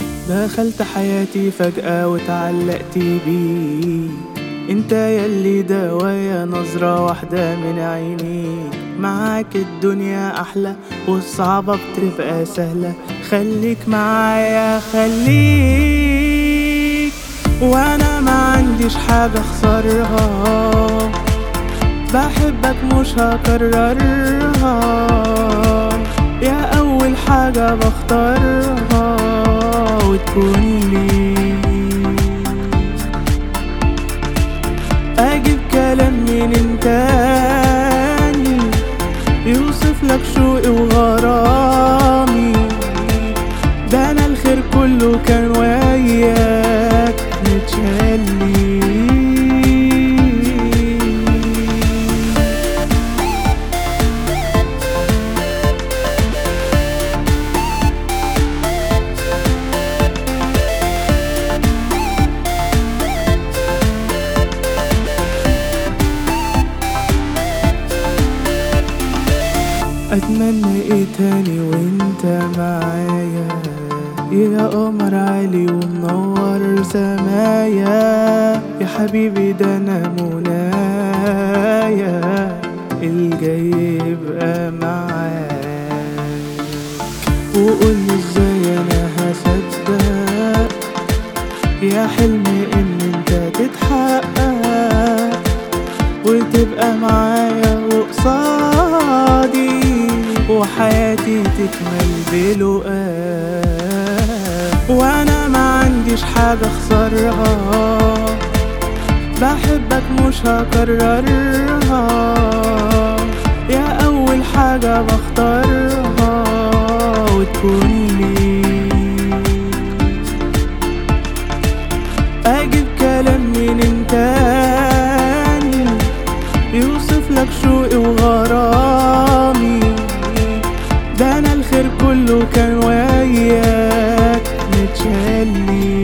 دخلت حياتي فجأة واتعلقت بيك انت يلي دوايا نظرة واحدة من عينيك معاك الدنيا أحلى والصعبة بتبقى سهلة خليك معايا خليك وانا ما عنديش حاجة اخسرها بحبك مش هكررها يا اول حاجة بختارها وتكون لي اجيب كلام من تاني يوصف لك شوقي وغرامي ده انا الخير كله كان وياك متشلي اتمنى ايه تاني وانت معايا يا قمر عالي ومنور سمايا يا حبيبي ده انا منايا الجاي يبقى معاك وقولي ازاي انا هصدق يا حلمي ان انت تتحقق وتبقى معايا وقصادي وحياتي تكمل بلقاك وانا ما عنديش حاجة اخسرها بحبك مش هكررها يا اول حاجة بختارها وتكون لي اجيب كلام من تاني يوصف لك شوقي وغرامي ده انا الخير كله كان وياك متشلي